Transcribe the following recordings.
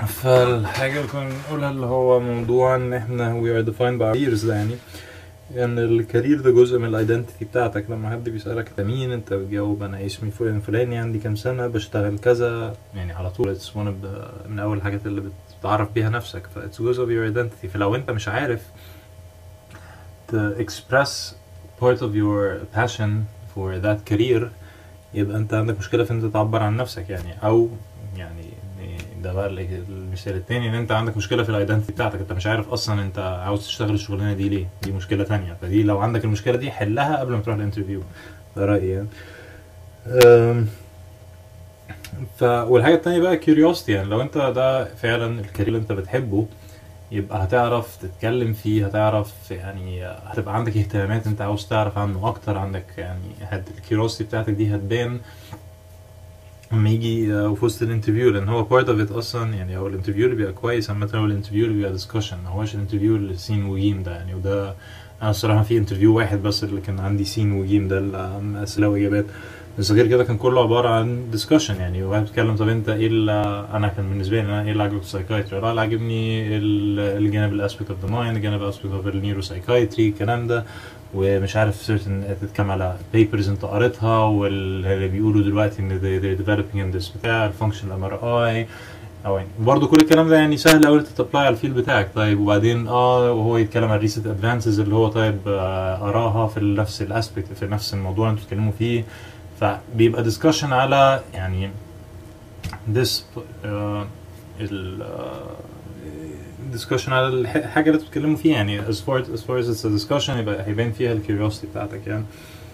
فالحاجة اللي كنا بنقولها اللي هو موضوع ان احنا we are defined by our careers ده يعني ان الكارير ده جزء من الايدنتيتي بتاعتك لما حد بيسألك انت مين انت بتجاوب انا اسمي فلان فلاني عندي كام سنة بشتغل كذا يعني على طول it's one of the من اول الحاجات اللي بتعرف بيها نفسك ف it's جزء of your identity فلو انت مش عارف to express part of your passion for that career يبقى انت عندك مشكلة في ان انت تعبر عن نفسك يعني او يعني ده بقى ال- المثال التاني ان انت عندك مشكله في الايدنتي بتاعتك انت مش عارف اصلا انت عاوز تشتغل الشغلانه دي ليه دي مشكله تانية فدي لو عندك المشكله دي حلها قبل ما تروح الانترفيو ده رايي يعني أم، ف والحاجه التانية بقى curiosity يعني لو انت ده فعلا الكارير اللي انت بتحبه يبقى هتعرف تتكلم فيه هتعرف يعني هتبقى عندك اهتمامات انت عاوز تعرف عنه اكتر عندك يعني هت الكيوروسيتي بتاعتك دي هتبان لما يجي آه، في وسط الانترفيو لان هو بارت اوف ات اصلا يعني هو الانترفيو اللي بيبقى كويس عامه هو الانترفيو اللي بيبقى ديسكشن ما هوش الانترفيو اللي سين وجيم ده يعني وده انا الصراحه في انترفيو واحد بس اللي كان عندي سين وجيم ده اللي عم اسئله واجابات بس غير كده كان كله عباره عن ديسكشن يعني واحد بيتكلم طب انت ايه اللي انا كان بالنسبه لي انا ايه اللي عجبك في السايكايتري لا اللي عجبني ال- الجانب الاسبكت اوف ذا مايند الجانب الاسبكت اوف النيورو سايكايتري الكلام ده ومش عارف certain تتكلم على papers انت قريتها واللي بيقولوا دلوقتي ان they- they're developing in this بتاع الفانكشن ام ار اي او يعني برضه كل الكلام ده يعني سهل قوي تتابلاي على الفيلد بتاعك طيب وبعدين اه وهو يتكلم عن ريسنت ادفانسز اللي هو طيب آه قراها في نفس الاسبكت في نفس الموضوع اللي انتوا بتتكلموا فيه فبيبقى ديسكشن على يعني this آه ال ديسكشن على الح- الحاجه اللي انتوا بتتكلموا فيها يعني as far as far as it's a discussion يبقى هيبان فيها الكيوريوسيتي بتاعتك يعني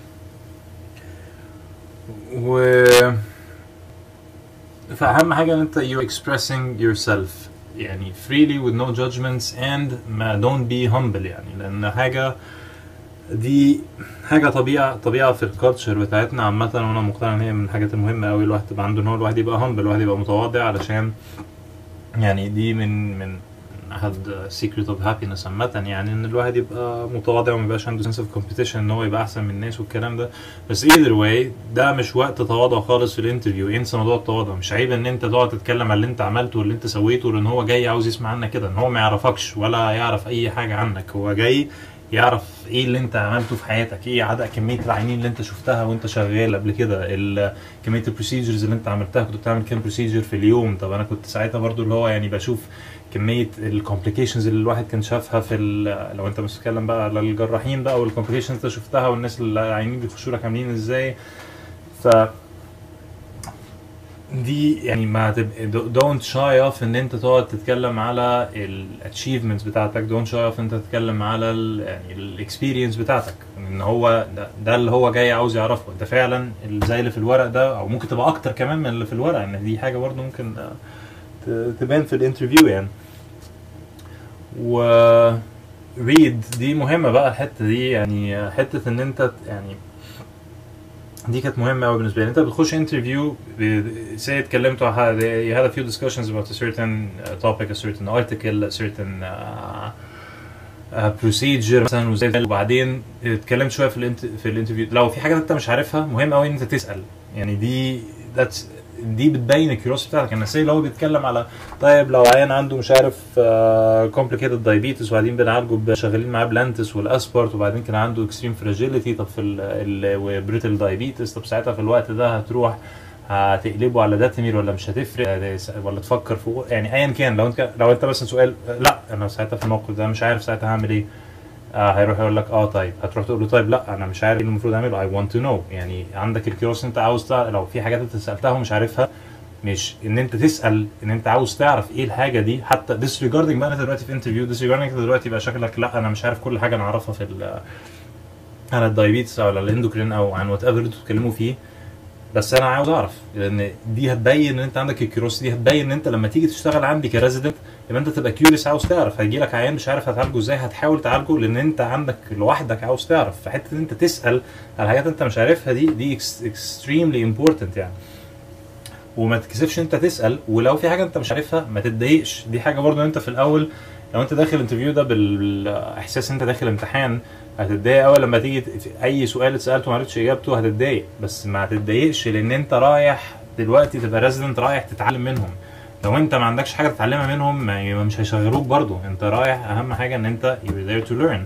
و فأهم حاجة إن أنت you're expressing yourself يعني freely with no judgments and ما don't be humble يعني لأن حاجة دي حاجة طبيعة طبيعة في الكالتشر بتاعتنا عامة وأنا مقتنع إن هي من الحاجات المهمة أوي الواحد تبقى عنده إن هو الواحد يبقى humble الواحد يبقى متواضع علشان يعني دي من من احد secret of happiness عامة يعني ان الواحد يبقى متواضع وما يبقاش عنده sense of competition ان هو يبقى احسن من الناس والكلام ده بس either way ده مش وقت تواضع خالص في الانترفيو انسى موضوع التواضع مش عيب ان انت تقعد تتكلم على اللي انت عملته واللي انت سويته لان هو جاي عاوز يسمع عنك كده ان هو ما يعرفكش ولا يعرف اي حاجة عنك هو جاي يعرف ايه اللي انت عملته في حياتك ايه عدد كميه العينين اللي انت شفتها وانت شغال قبل كده ال- كميه البروسيجرز اللي انت عملتها كنت بتعمل كام بروسيجر في اليوم طب انا كنت ساعتها برضو اللي هو يعني بشوف كميه الكومبليكيشنز اللي الواحد كان شافها في ال- لو انت مش بتتكلم بقى على الجراحين بقى والكومبليكيشنز انت شفتها والناس اللي العينين بيخشوا لك عاملين ازاي ف دي يعني ما تبقى دونت شاي اوف ان انت تقعد تتكلم على الاتشيفمنتس بتاعتك دونت شاي اوف انت تتكلم على ال يعني الاكسبيرينس بتاعتك ان هو ده, ده اللي هو جاي عاوز يعرفه انت فعلا اللي زي اللي في الورق ده او ممكن تبقى اكتر كمان من اللي في الورق ان دي حاجه برضه ممكن آه، ت- تبان في الانترفيو يعني و ريد دي مهمه بقى الحته دي يعني حته ان انت يعني دي كانت مهمه قوي بالنسبه لي انت بتخش انترفيو سي اتكلمتوا على you had a few discussions about a certain uh, topic a certain article a certain uh, uh, procedure مثلا وزي كده، وبعدين اتكلمت شويه في الانت في الانترفيو لو في حاجات انت مش عارفها مهم قوي ان انت تسال يعني دي that's دي بتبين الكيوروسيتي بتاعتك انا سي لو بيتكلم على طيب لو عيان عنده مش عارف كومبليكيتد دايابيتس وبعدين بنعالجه ب- شغالين معاه بلانتس والاسبورت وبعدين كان عنده اكستريم فراجيليتي طب في ال وبريتل دايابيتس طب ساعتها في الوقت ده هتروح هتقلبه على داتمير ولا مش هتفرق ولا تفكر في يعني ايا كان لو انت لو انت مثلا سؤال لا انا ساعتها في الموقف ده مش عارف ساعتها هعمل ايه آه هيروح يقول لك اه طيب هتروح تقول له طيب لا انا مش عارف ايه اللي المفروض اعمله اي ونت تو نو يعني عندك الكيوروس انت عاوز تعرف لو في حاجات انت سالتها ومش عارفها مش ان انت تسال ان انت عاوز تعرف ايه الحاجه دي حتى disregarding بقى انت دلوقتي في انترفيو disregarding انت دلوقتي بقى شكلك لا انا مش عارف كل حاجه انا اعرفها في ال- عن الدايابيتس او على الاندوكرين او عن وات ايفر انتوا بتتكلموا فيه بس انا عاوز اعرف لان دي هتبين ان انت عندك الكيوروس دي هتبين ان انت لما تيجي تشتغل عندي كريزيدنت يبقى انت تبقى كيوريوس عاوز تعرف هيجي لك عيان مش عارف هتعالجه ازاي هتحاول تعالجه لان انت عندك لوحدك عاوز تعرف فحته ان انت تسال على حاجات انت مش عارفها دي دي اكستريملي امبورتنت يعني وما تكسفش انت تسال ولو في حاجه انت مش عارفها ما تتضايقش دي حاجه برضو انت في الاول لو انت داخل انترفيو ده بالاحساس انت داخل امتحان هتتضايق اول لما تيجي ت- في اي سؤال اتسالته ما عرفتش اجابته هتتضايق بس ما تتضايقش لان انت رايح دلوقتي تبقى ريزيدنت رايح تتعلم منهم لو انت ما عندكش حاجه تتعلمها منهم ما مش هيشغلوك برضو انت رايح اهم حاجه ان انت you're there to learn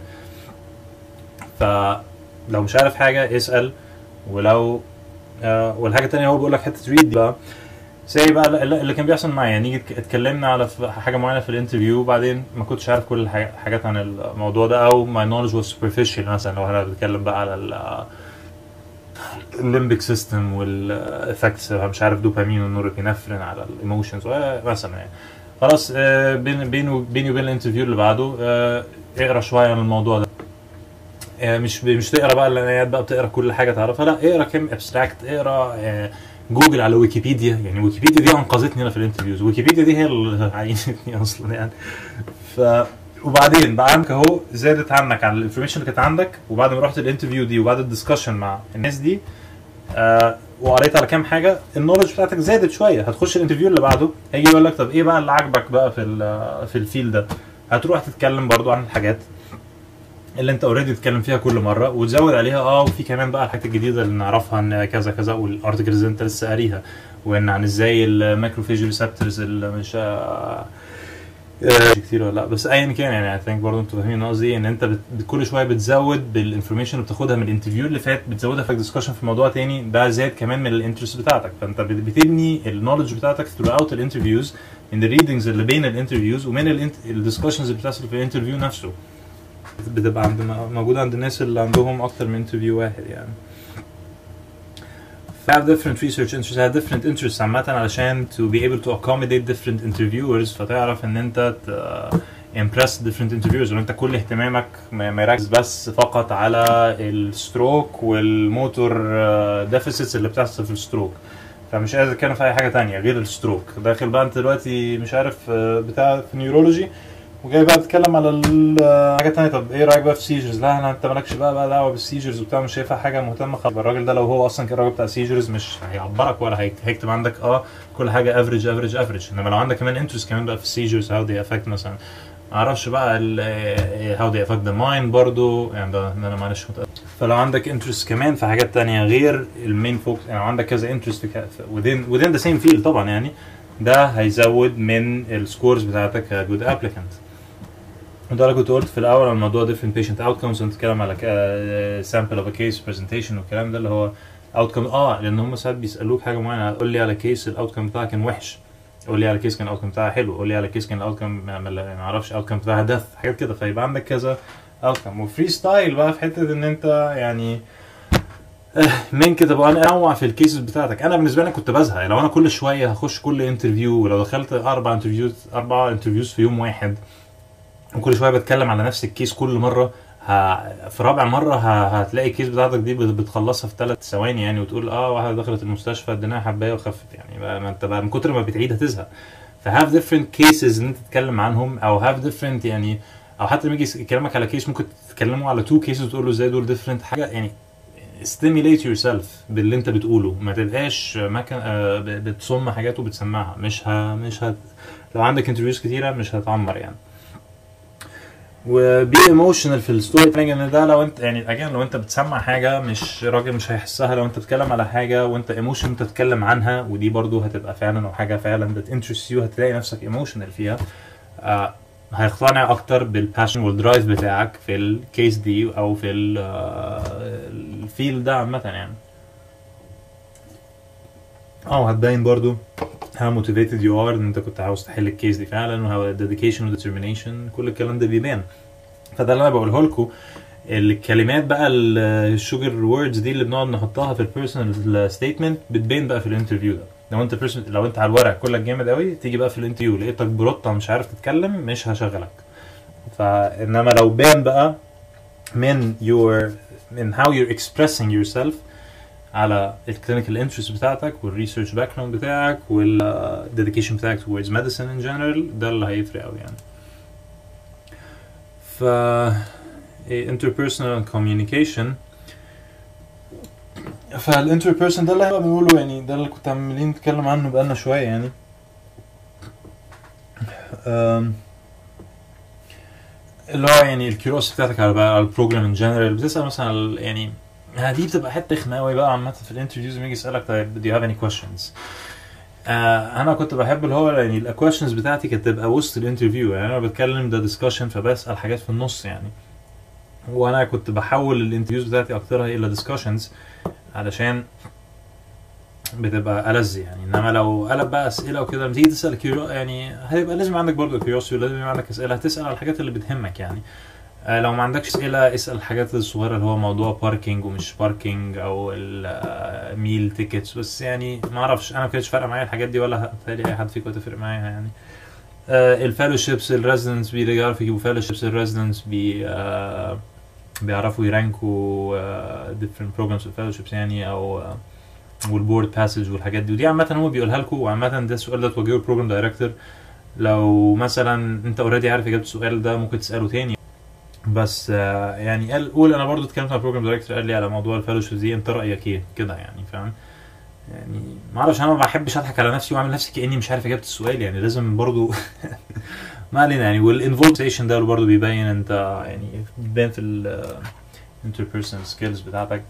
فلو مش عارف حاجه اسال ولو آه والحاجه التانية هو بيقول لك حته ريد دي بقى زي بقى اللي اللي كان بيحصل معايا نيجي اتك- اتكلمنا على ف- حاجه معينه في الانترفيو وبعدين ما كنتش عارف كل الحاجات حاجات عن الموضوع ده او my knowledge was superficial مثلا لو احنا بنتكلم بقى على ال- الليمبيك سيستم والافكتس مش عارف دوبامين والنورابينفرين على الايموشنز مثلا يعني خلاص آه، بين بينه بيني وبين الانترفيو اللي بعده آه، اقرا شويه عن الموضوع ده آه، مش مش تقرا بقى الاعلانات بقى بتقرا كل حاجه تعرفها لا اقرا كم ابستراكت اقرا آه، جوجل على ويكيبيديا يعني ويكيبيديا دي انقذتني انا في الانترفيوز ويكيبيديا دي هي اللي عينتني اصلا يعني ف وبعدين بقى عندك اهو زادت عنك على الانفورميشن اللي كانت عندك وبعد ما رحت الانترفيو دي وبعد الدسكشن مع الناس دي آه وقريت على كام حاجه النولج بتاعتك زادت شويه هتخش الانترفيو اللي بعده هيجي يقول لك طب ايه بقى اللي عاجبك بقى في ال- في الفيل ده هتروح تتكلم برضو عن الحاجات اللي انت اوريدي بتتكلم فيها كل مره وتزود عليها اه وفي كمان بقى الحاجات الجديده اللي نعرفها ان كذا كذا والارتكلز اللي انت لسه قاريها وان عن ازاي الماكروفيج ريسبتورز اللي مش آه، آه، كتير ولا لا بس ايا كان يعني اي ثينك برضه انتوا فاهمين قصدي ان انت بت... بت- كل شويه بتزود بالانفورميشن اللي بتاخدها من الانترفيو اللي فات بتزودها في الدسكشن في موضوع تاني ده زاد كمان من الانترست بتاعتك فانت بت- بتبني النولج بتاعتك throughout الانترفيوز من الريدنجز اللي بين الانترفيوز ومن الدسكشنز اللي بتحصل في الانترفيو نفسه بتبقى عند موجوده عند الناس اللي عندهم اكتر من انترفيو واحد يعني have different research interests have different interests عامة علشان to be able to accommodate different interviewers فتعرف ان انت ت- impress different interviewers وانت كل اهتمامك ما ما يركز بس فقط على الستروك والموتور ديفيسيتس اللي بتحصل في الستروك فمش قادر اتكلم في اي حاجه تانية غير الستروك داخل بقى انت دلوقتي مش عارف آه، بتاع في نيورولوجي وجاي بقى بتتكلم على ال- حاجات تانية طب ايه رايك بقى في سيجرز لا انا انت مالكش بقى بقى دعوه بالسيجرز وبتاع مش شايفها حاجه مهتمه خالص الراجل ده لو هو اصلا كان الراجل بتاع سيجرز مش هيعبرك ولا هيك- هيكتب عندك اه كل حاجه افريج افريج افريج انما لو عندك كمان انترست كمان بقى في السيجرز هاو دي افكت مثلا معرفش بقى هاو دي افكت ذا مايند برضو يعني ده ده انا معلش متأكد. فلو عندك انترست كمان في حاجات تانية غير المين فوكس يعني لو عندك كذا انترست في within within the same field طبعا يعني ده هيزود من السكورز بتاعتك كجود ابليكانت وده اللي كنت قلت في الاول عن موضوع different patient outcomes ونتكلم على ك- sample of a case presentation والكلام ده اللي هو outcome اه لان هم ساعات بيسالوك حاجه معينه قول لي على كيس الاوتكم بتاعها كان وحش قول لي على كيس كان الاوتكم بتاعها حلو قول لي على كيس كان الاوتكم ما ما اعرفش الاوتكم بتاعها دث حاجات كده فيبقى عندك كذا اوتكم وفري ستايل بقى في حته ان انت يعني آه، من كده بقى انوع في الكيسز بتاعتك انا بالنسبه لي كنت بزهق لو انا كل شويه هخش كل انترفيو ولو دخلت اربع انترفيوز اربع انترفيوز في يوم واحد وكل شويه بتكلم على نفس الكيس كل مره ه... في رابع مره ه... هتلاقي الكيس بتاعتك دي بت- بتخلصها في ثلاث ثواني يعني وتقول اه واحده دخلت المستشفى اديناها حبايه وخفت يعني بقى ما انت بقى من كتر ما بتعيد هتزهق فهاف different cases ان انت تتكلم عنهم او هاف different يعني او حتى لما يجي يكلمك على كيس ممكن تتكلموا على تو كيسز وتقول له ازاي دول different حاجه يعني stimulate yourself باللي انت بتقوله ما تبقاش مكان آه، ب- بتصم حاجات وبتسمعها مش ه... مش هت... لو عندك انترفيوز كتيره مش هتعمر يعني وبي ايموشنال في الستوري تيلينج ان ده لو انت يعني اجين لو انت بتسمع حاجه مش راجل مش هيحسها لو انت بتتكلم على حاجه وانت ايموشن انت تتكلم عنها ودي برضو هتبقى فعلا او حاجه فعلا that interests you هتلاقي نفسك ايموشنال فيها آه هيقتنع اكتر بالباشن والدرايف بتاعك في الكيس دي او في ال- آه، الفيل ده عامه يعني اه هتبين برضو how motivated you are ان انت كنت عاوز تحل الكيس دي فعلا وهو dedication و determination كل الكلام ده بيبان فده اللي انا بقوله لكم الكلمات بقى الشوجر ووردز دي اللي بنقعد نحطها في البيرسونال ستيتمنت بتبين بقى في الانترفيو ده لو انت person لو انت على الورق كلك جامد قوي تيجي بقى في الانترفيو لقيتك بروطه مش عارف تتكلم مش هشغلك فانما لو بان بقى من your من how you're expressing yourself على الكلينيكال انترست بتاعتك والريسيرش باك جراوند بتاعك والديديكيشن بتاعك towards medicine in general ده اللي هيفرق قوي يعني ف interpersonal communication فالانتربيرسون ده اللي هيبقى بنقوله يعني ده اللي كنت عمالين نتكلم عنه بقالنا شويه يعني أم، اللي هو يعني الكيوروس بتاعتك على بقى على البروجرام ان جنرال بتسال مثلا على- يعني آه، دي بتبقى حته رخمه قوي بقى عامه في الانترفيوز لما يجي يسالك طيب do you have any questions آه انا كنت بحب اللي هو يعني الكويشنز بتاعتي كانت تبقى وسط الانترفيو يعني انا بتكلم ده ديسكشن فبسال حاجات في النص يعني وانا كنت بحول الانترفيوز بتاعتي اكترها الى ديسكشنز علشان بتبقى ألذ يعني انما لو قلب بقى اسئله وكده لما تيجي تسال كيورو يعني هيبقى لازم عندك برضه كيوريوسيتي ولازم يبقى عندك اسئله هتسال على الحاجات اللي بتهمك يعني آه لو ما عندكش اسئله اسال الحاجات الصغيره اللي هو موضوع باركينج ومش باركينج او الميل تيكتس بس يعني ما اعرفش انا ما كانتش فارقه معايا الحاجات دي ولا بالتالي اي حد فيكم هتفرق معايا يعني آه الفellowships الريزيدنس بيعرفوا يجيبوا فellowships الريزيدنس بي آه بيعرفوا يرانكوا آه different programs الفellowships يعني او آه والبورد باسج والحاجات دي ودي عامه هو بيقولها لكم وعامه ده السؤال ده توجهه البروجرام دايركتور لو مثلا انت اوريدي عارف اجابه السؤال ده ممكن تساله تاني بس آه يعني قال قول انا برضو اتكلمت مع البروجرام دايركتور قال لي على موضوع الفellowships دي انت رايك ايه كده يعني فاهم يعني ما اعرفش انا ما بحبش اضحك على نفسي واعمل نفسي كاني مش عارف اجابه السؤال يعني لازم برضو ما علينا يعني والانفولتيشن ده برضو بيبين انت يعني بيبان في الانتربيرسونال سكيلز بتاعتك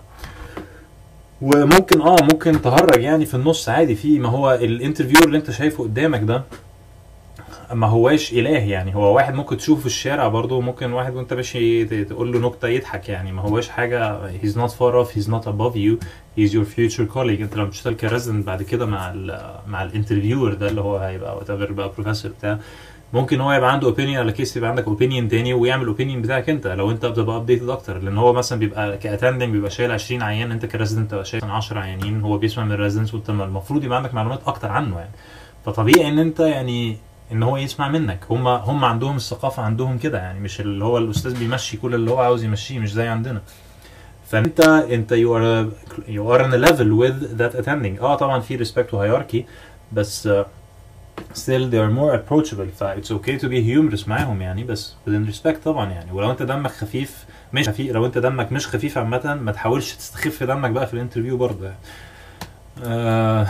وممكن اه ممكن تهرج يعني في النص عادي في ما هو الانترفيور اللي انت شايفه قدامك ده ما هواش اله يعني هو واحد ممكن تشوفه في الشارع برضه ممكن واحد وانت ماشي ت- تقول له نكته يضحك يعني ما هواش حاجه he's not far off he's not above you he's your future colleague انت لما بتشتغل كريزدنت بعد كده مع ال مع الانترفيور ده اللي هو هيبقى وات ايفر بقى بروفيسور بتاع ممكن هو يبقى عنده اوبينيون على كيس يبقى عندك اوبينيون تاني ويعمل اوبينيون بتاعك انت لو انت بتبقى ابديتد اكتر لان هو مثلا بيبقى كاتندنج بيبقى شايل 20 عيان انت كريزدنت تبقى شايل 10 عيانين هو بيسمع من الريزدنس وانت المفروض يبقى عندك معلومات اكتر عنه يعني فطبيعي ان انت يعني ان هو يسمع منك هم هم عندهم الثقافه عندهم كده يعني مش اللي هو الاستاذ بيمشي كل اللي هو عاوز يمشيه مش زي عندنا فانت انت you are you are on a level with that attending اه طبعا في respect وهيراركي بس uh, still they are more approachable ف it's okay to be humorous معاهم يعني بس within respect طبعا يعني ولو انت دمك خفيف مش خفيف لو انت دمك مش خفيف عامة ما تحاولش تستخف دمك بقى في الانترفيو برضه يعني. آه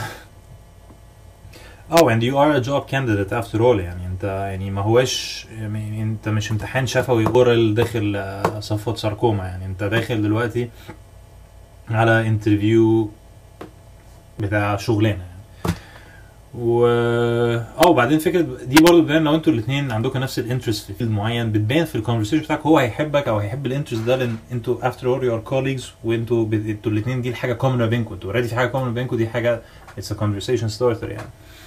Oh and you are a job candidate after all يعني انت يعني ما هواش يعني انت مش امتحان شفوي اورال داخل آه، صفوة ساركوما يعني انت داخل دلوقتي على انترفيو بتاع شغلانه يعني و اه وبعدين فكره دي برضه بتبان لو انتوا الاثنين عندكم نفس الانترست في فيلد معين بتبان في الكونفرسيشن بتاعك هو هيحبك او هيحب الانترست ده لان انتوا افتر اول يور كوليجز وانتوا بت- انتوا الاثنين دي الحاجه كومن ما بينكم انتوا اوريدي في حاجه كومن ما بينكم دي حاجه اتس ا conversation ستارتر يعني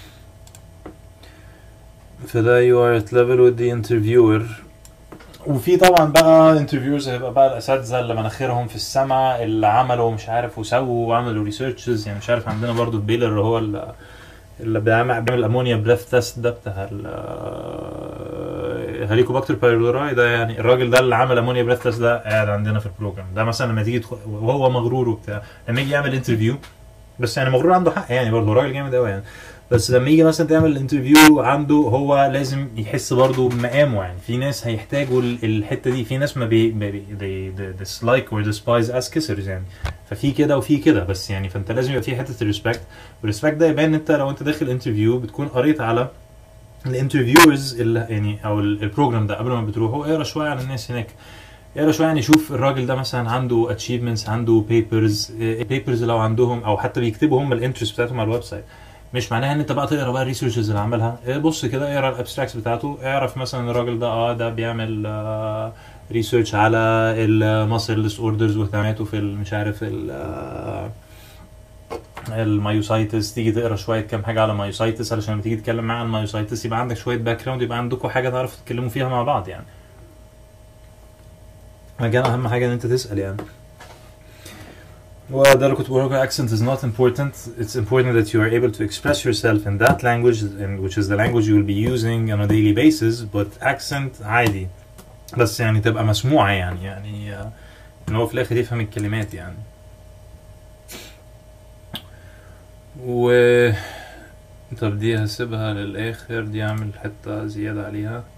فده you are at level with the interviewer وفي طبعا بقى انترفيوز هيبقى بقى الاساتذه اللي مناخيرهم في السماء اللي عملوا مش عارف وسووا وعملوا ريسيرشز يعني مش عارف عندنا برضو في بيلر هو اللي اللي بيعمل بيعمل امونيا بريث تيست ده بتاع هاليكوباكتر بايلوراي ده يعني الراجل ده اللي عمل امونيا بريث تيست ده قاعد عندنا في البروجرام ده مثلا لما تيجي تدخل وهو مغرور وبتاع لما يجي يعمل انترفيو بس يعني مغرور عنده حق يعني برضه راجل جامد قوي يعني بس لما يجي مثلا تعمل الانترفيو عنده هو لازم يحس برضه بمقامه يعني في ناس هيحتاجوا ال- الحته دي في ناس ما بي, بي they, they dislike or despise as kissers يعني ففي كده وفي كده بس يعني فانت لازم يبقى في حته الريسبكت والريسبكت ده يبان انت لو انت داخل انترفيو بتكون قريت على الانترفيورز اللي يعني او ال- البروجرام ده قبل ما بتروحوا اقرا شويه عن الناس هناك اقرا شويه يعني شوف الراجل ده مثلا عنده اتشيفمنتس عنده بيبرز بيبرز لو عندهم او حتى بيكتبوا هم الانترست بتاعتهم على الويب سايت مش معناها ان انت بقى تقرا بقى الريسيرشز اللي عملها إيه بص كده اقرا الابستراكتس بتاعته اعرف مثلا الراجل ده اه ده بيعمل ريسيرش على الماسل ديس اوردرز واهتماماته في ال- مش عارف ال آه، المايوسايتس تيجي تقرا شويه كام حاجه على مايوسايتس علشان لما تيجي تتكلم معاه عن المايوسايتس يبقى عندك شويه باك جراوند يبقى عندكم حاجه تعرفوا تتكلموا فيها مع بعض يعني كان اهم حاجه ان انت تسال يعني وده اللي كنت بقول لكم accent is not important it's important that you are able to express yourself in that language and which is the language you will be using on a daily basis but accent عادي بس يعني تبقى مسموعة يعني يعني آه، ان هو في الاخر يفهم الكلمات يعني و طب دي هسيبها للاخر دي اعمل حتة زيادة عليها